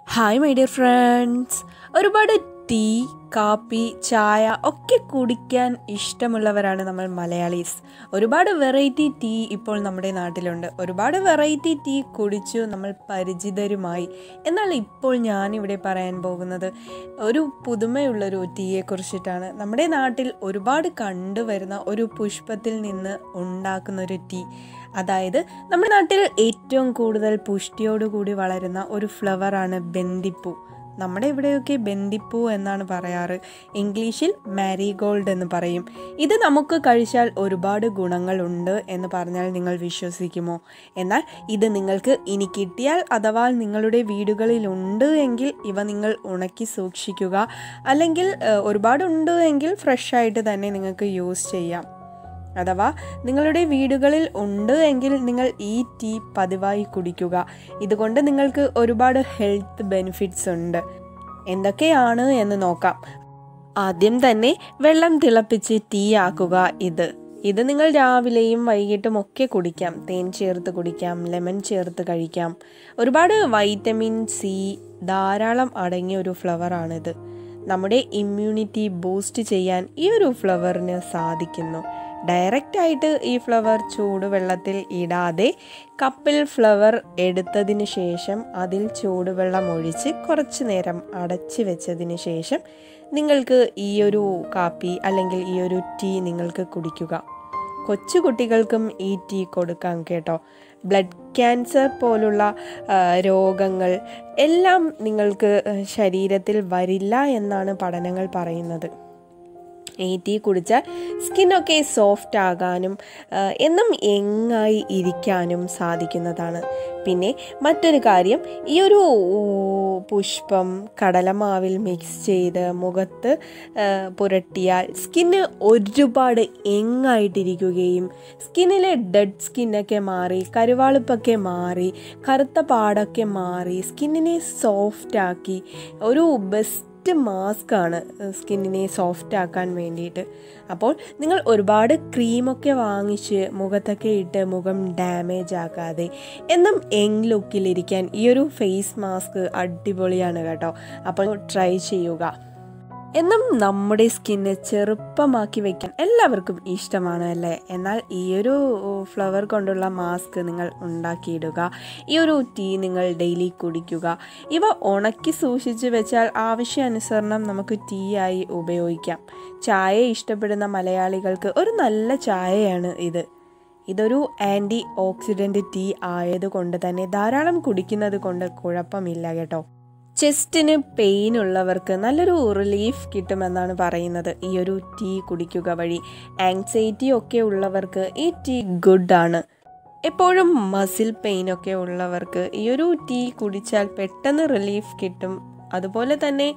hi my dear friends ഒരുപാട് tea കാപ്പി ചായ ഒക്കെ കുടിക്കാൻ ഇഷ്ടമുള്ളവരാണ് നമ്മൾ മലയാളീസ് ഒരുപാട് വെറൈറ്റി ടീ ഇപ്പോൾ നമ്മുടെ നാട്ടിലുണ്ട് ഒരുപാട് വെറൈറ്റി ടീ കുടിച്ചു നമ്മൾ പരിചിതരുമായി എന്നാൽ ഇപ്പോൾ ഞാനിവിടെ പറയാൻ പോകുന്നത് ഒരു പുതുമയുള്ളൊരു ടീയെ കുറിച്ചിട്ടാണ് നമ്മുടെ നാട്ടിൽ ഒരുപാട് കണ്ടുവരുന്ന ഒരു പുഷ്പത്തിൽ നിന്ന് ഉണ്ടാക്കുന്ന ഒരു ടീ അതായത് നമ്മുടെ നാട്ടിൽ ഏറ്റവും കൂടുതൽ പുഷ്ടിയോടുകൂടി വളരുന്ന ഒരു ഫ്ലവറാണ് ബന്ദിപ്പൂ നമ്മുടെ ഇവിടെയൊക്കെ ബന്ദിപ്പൂ എന്നാണ് പറയാറ് ഇംഗ്ലീഷിൽ മാരിഗോൾഡ് എന്ന് പറയും ഇത് നമുക്ക് കഴിച്ചാൽ ഒരുപാട് ഗുണങ്ങളുണ്ട് എന്ന് പറഞ്ഞാൽ നിങ്ങൾ വിശ്വസിക്കുമോ എന്നാൽ ഇത് നിങ്ങൾക്ക് ഇനി കിട്ടിയാൽ അഥവാ നിങ്ങളുടെ വീടുകളിലുണ്ട് എങ്കിൽ ഇവ നിങ്ങൾ ഉണക്കി സൂക്ഷിക്കുക അല്ലെങ്കിൽ ഏഹ്, ഒരുപാടുണ്ട് എങ്കിൽ ഫ്രഷ് ആയിട്ട് തന്നെ നിങ്ങൾക്ക് യൂസ് ചെയ്യാം അഥവാ നിങ്ങളുടെ വീടുകളിൽ ഉണ്ട് എങ്കിൽ നിങ്ങൾ ഈ ടീ പതിവായി കുടിക്കുക ഇതുകൊണ്ട് നിങ്ങൾക്ക് ഒരുപാട് ഹെൽത്ത് ബെനിഫിറ്റ്സ് ഉണ്ട് എന്തൊക്കെയാണ് എന്ന് നോക്കാം ആദ്യം തന്നെ വെള്ളം തിളപ്പിച്ച് ടീ ആക്കുക ഇത് ഇത് നിങ്ങൾ രാവിലെയും വൈകിട്ടും ഒക്കെ കുടിക്കാം തേൻ ചേർത്ത് കുടിക്കാം ലെമൺ ചേർത്ത് കഴിക്കാം ഒരുപാട് വൈറ്റമിൻ സി ധാരാളം അടങ്ങിയ ഒരു ഫ്ലവറാണിത് നമ്മുടെ ഇമ്മ്യൂണിറ്റി ബൂസ്റ്റ് ചെയ്യാൻ ഈ ഒരു ഫ്ലവറിന് സാധിക്കുന്നു ഡയറക്റ്റ് ആയിട്ട് ഈ ഫ്ലവർ ചൂടുവെള്ളത്തിൽ ഇടാതെ കപ്പിൽ ഫ്ലവർ എടുത്തതിന് ശേഷം അതിൽ ചൂടുവെള്ളം ഒഴിച്ച് കുറച്ച് നേരം അടച്ച് വെച്ചതിന് ശേഷം നിങ്ങൾക്ക് ഈ ഒരു കാപ്പി അല്ലെങ്കിൽ ഈ ഒരു ടീ നിങ്ങൾക്ക് കുടിക്കുക കൊച്ചു കുട്ടികൾക്കും ഈ ടീ കൊടുക്കാം കേട്ടോ ബ്ലഡ് ക്യാൻസർ പോലുള്ള ആ, രോഗങ്ങൾ എല്ലാം നിങ്ങൾക്ക് ശരീരത്തിൽ വരില്ല എന്നാണ് പഠനങ്ങൾ പറയുന്നത് ഈ ടീ കുടിച്ചാൽ സ്കിന്നൊക്കെ സോഫ്റ്റ് ആകാനും ആ, എന്നും യങ്ങായി ഇരിക്കാനും സാധിക്കുന്നതാണ് പിന്നെ മറ്റൊരു കാര്യം ഈ ഒരു പുഷ്പം കടലമാവിൽ മിക്സ് ചെയ്ത് മുഖത്ത് ആ, പുരട്ടിയാൽ സ്കിന്ന് ഒരുപാട് യങ്ങായിട്ടിരിക്കുകയും സ്കിന്നിലെ ഡെഡ് സ്കിന്നൊക്കെ മാറി കരുവാളിപ്പൊക്കെ മാറി കറുത്ത പാടൊക്കെ മാറി സ്കിന്നിനെ സോഫ്റ്റ് ആക്കി ഒരു ബെസ്റ്റ് ബെസ്റ്റ് മാസ്ക് ആണ് സ്കിന്നിനെ സോഫ്റ്റ് ആക്കാൻ വേണ്ടിയിട്ട് അപ്പോൾ നിങ്ങൾ ഒരുപാട് ക്രീമൊക്കെ വാങ്ങിച്ച് മുഖത്തൊക്കെ ഇട്ട് മുഖം ഡാമേജ് ആക്കാതെ എന്നും യങ് ലുക്കിലിരിക്കാൻ ഈ ഒരു ഫേസ് മാസ്ക് അടിപൊളിയാണ് കേട്ടോ അപ്പോൾ ട്രൈ ചെയ്യുക എന്നും നമ്മുടെ സ്കിന്ന് ചെറുപ്പമാക്കി വെക്കാൻ എല്ലാവർക്കും ഇഷ്ടമാണ് അല്ലേ എന്നാൽ ഈ ഒരു ഫ്ലവർ കൊണ്ടുള്ള മാസ്ക് നിങ്ങൾ ഉണ്ടാക്കിയിടുക ഈ ഒരു ടീ നിങ്ങൾ ഡെയിലി കുടിക്കുക ഇവ ഉണക്കി സൂക്ഷിച്ച് വെച്ചാൽ ആവശ്യാനുസരണം നമുക്ക് ടീ ആയി ഉപയോഗിക്കാം ചായ ഇഷ്ടപ്പെടുന്ന മലയാളികൾക്ക് ഒരു നല്ല ചായയാണ് ഇത് ഇതൊരു ആൻറ്റി ഓക്സിഡൻറ്റ് ടീ ആയതുകൊണ്ട് തന്നെ ധാരാളം കുടിക്കുന്നത് കൊണ്ട് കുഴപ്പമില്ല കേട്ടോ ചെസ്റ്റിന് പെയിൻ ഉള്ളവർക്ക് നല്ലൊരു റിലീഫ് കിട്ടുമെന്നാണ് പറയുന്നത് ഈ ഒരു ടീ കുടിക്കുക വഴി ആങ്സൈറ്റി ഒക്കെ ഉള്ളവർക്ക് ഈ ടീ ഗുഡ് ആണ് എപ്പോഴും മസിൽ പെയിൻ ഒക്കെ ഉള്ളവർക്ക് ഈ ഒരു ടീ കുടിച്ചാൽ പെട്ടെന്ന് റിലീഫ് കിട്ടും അതുപോലെ തന്നെ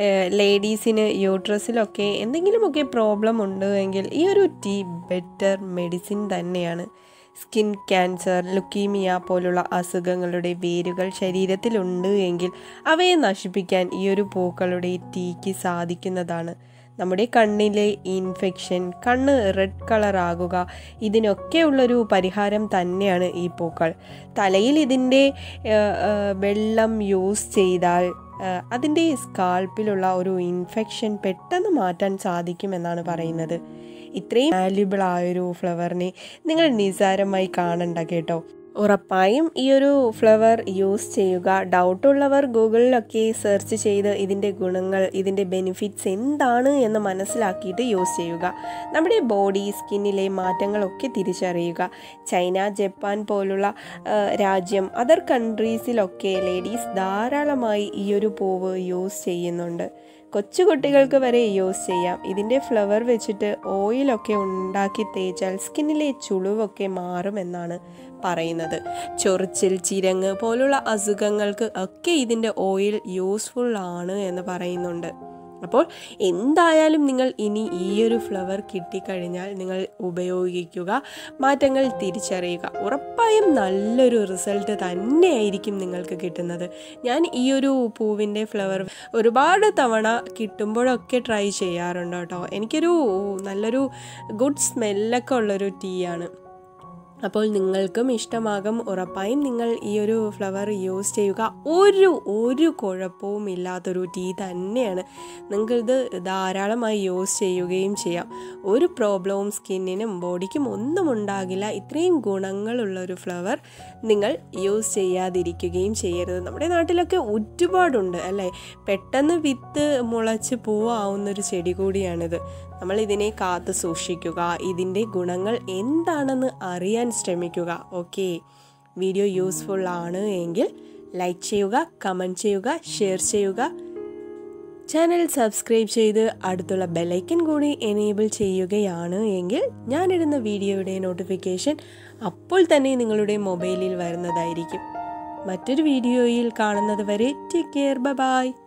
ലേഡീസിന് യൂട്രസിലൊക്കെ എന്തെങ്കിലുമൊക്കെ പ്രോബ്ലം ഉണ്ട് എങ്കിൽ ഈ ഒരു ടീ ബെറ്റർ മെഡിസിൻ തന്നെയാണ് സ്കിൻ ക്യാൻസർ ലുക്കീമിയ പോലുള്ള അസുഖങ്ങളുടെ വേരുകൾ ശരീരത്തിലുണ്ട് എങ്കിൽ അവയെ നശിപ്പിക്കാൻ ഈ ഒരു പൂക്കളുടെ ടീക്ക് സാധിക്കുന്നതാണ് നമ്മുടെ കണ്ണിലെ ഇൻഫെക്ഷൻ കണ്ണ് റെഡ് കളർ ആകുക ഇതിനൊക്കെ ഉള്ളൊരു പരിഹാരം തന്നെയാണ് ഈ പൂക്കൾ തലയിൽ ഇതിൻ്റെ ഏഹ്, ഏഹ്, വെള്ളം യൂസ് ചെയ്താൽ ഏഹ്, അതിൻ്റെ സ്കാൾപ്പിലുള്ള ഒരു ഇൻഫെക്ഷൻ പെട്ടെന്ന് മാറ്റാൻ സാധിക്കുമെന്നാണ് പറയുന്നത് ഇത്രയും വാല്യുബിൾ ആയൊരു ഫ്ലവറിനെ നിങ്ങൾ നിസാരമായി കാണണ്ട കേട്ടോ ഉറപ്പായും ഈ ഒരു ഫ്ലവർ യൂസ് ചെയ്യുക ഡൗട്ടുള്ളവർ ഗൂഗിളിലൊക്കെ സെർച്ച് ചെയ്ത് ഇതിൻ്റെ ഗുണങ്ങൾ ഇതിൻ്റെ ബെനിഫിറ്റ്സ് എന്താണ് എന്ന് മനസ്സിലാക്കിയിട്ട് യൂസ് ചെയ്യുക നമ്മുടെ ബോഡി സ്കിന്നിലെ മാറ്റങ്ങളൊക്കെ തിരിച്ചറിയുക ചൈന ജപ്പാൻ പോലുള്ള ആ, രാജ്യം അതർ കൺട്രീസിലൊക്കെ ലേഡീസ് ധാരാളമായി ഈ ഒരു പൂവ് യൂസ് ചെയ്യുന്നുണ്ട് കൊച്ചുകുട്ടികൾക്ക് വരെ യൂസ് ചെയ്യാം ഇതിൻ്റെ ഫ്ലവർ വെച്ചിട്ട് ഓയിലൊക്കെ ഉണ്ടാക്കി തേച്ചാൽ സ്കിന്നിലെ ചുളിവൊക്കെ മാറുമെന്നാണ് പറയുന്നത് ചൊറിച്ചിൽ ചിരങ്ങ് പോലുള്ള അസുഖങ്ങൾക്ക് ഒക്കെ ഇതിൻ്റെ ഓയിൽ യൂസ്ഫുൾ ആണ് എന്ന് പറയുന്നുണ്ട് അപ്പോൾ എന്തായാലും നിങ്ങൾ ഇനി ഈ ഒരു ഫ്ലവർ കിട്ടിക്കഴിഞ്ഞാൽ നിങ്ങൾ ഉപയോഗിക്കുക മാറ്റങ്ങൾ തിരിച്ചറിയുക ഉറപ്പായും നല്ലൊരു റിസൾട്ട് തന്നെയായിരിക്കും നിങ്ങൾക്ക് കിട്ടുന്നത് ഞാൻ ഈ ഒരു പൂവിൻ്റെ ഫ്ലവർ ഒരുപാട് തവണ കിട്ടുമ്പോഴൊക്കെ ട്രൈ ചെയ്യാറുണ്ട് കേട്ടോ എനിക്കൊരു നല്ലൊരു ഗുഡ് സ്മെല്ലൊക്കെ ഉള്ളൊരു ടീ ആണ് അപ്പോൾ നിങ്ങൾക്കും ഇഷ്ടമാകും ഉറപ്പായും നിങ്ങൾ ഈ ഒരു ഫ്ലവർ യൂസ് ചെയ്യുക ഒരു ഒരു കുഴപ്പവും ഇല്ലാത്തൊരു ടീ തന്നെയാണ് നിങ്ങൾക്കിത് ധാരാളമായി യൂസ് ചെയ്യുകയും ചെയ്യാം ഒരു പ്രോബ്ലവും സ്കിന്നിനും ബോഡിക്കും ഒന്നും ഉണ്ടാകില്ല ഇത്രയും ഗുണങ്ങളുള്ള ഒരു ഫ്ലവർ നിങ്ങൾ യൂസ് ചെയ്യാതിരിക്കുകയും ചെയ്യരുത് നമ്മുടെ നാട്ടിലൊക്കെ ഒരുപാടുണ്ട് അല്ലേ പെട്ടെന്ന് വിത്ത് മുളച്ച് പൂവാവുന്നൊരു ചെടി കൂടിയാണിത് നമ്മൾ ഇതിനെ കാത്തു സൂക്ഷിക്കുക ഇതിൻ്റെ ഗുണങ്ങൾ എന്താണെന്ന് അറിയാൻ ശ്രമിക്കുക ഓക്കെ വീഡിയോ യൂസ്ഫുൾ ആണ് എങ്കിൽ ലൈക്ക് ചെയ്യുക കമൻറ്റ് ചെയ്യുക ഷെയർ ചെയ്യുക ചാനൽ സബ്സ്ക്രൈബ് ചെയ്ത് അടുത്തുള്ള ബെലൈക്കൻ കൂടി എനേബിൾ ചെയ്യുകയാണ് എങ്കിൽ ഞാനിടുന്ന വീഡിയോയുടെ നോട്ടിഫിക്കേഷൻ അപ്പോൾ തന്നെ നിങ്ങളുടെ മൊബൈലിൽ വരുന്നതായിരിക്കും മറ്റൊരു വീഡിയോയിൽ കാണുന്നത് വരെ ടേക്ക് കെയർ ബൈ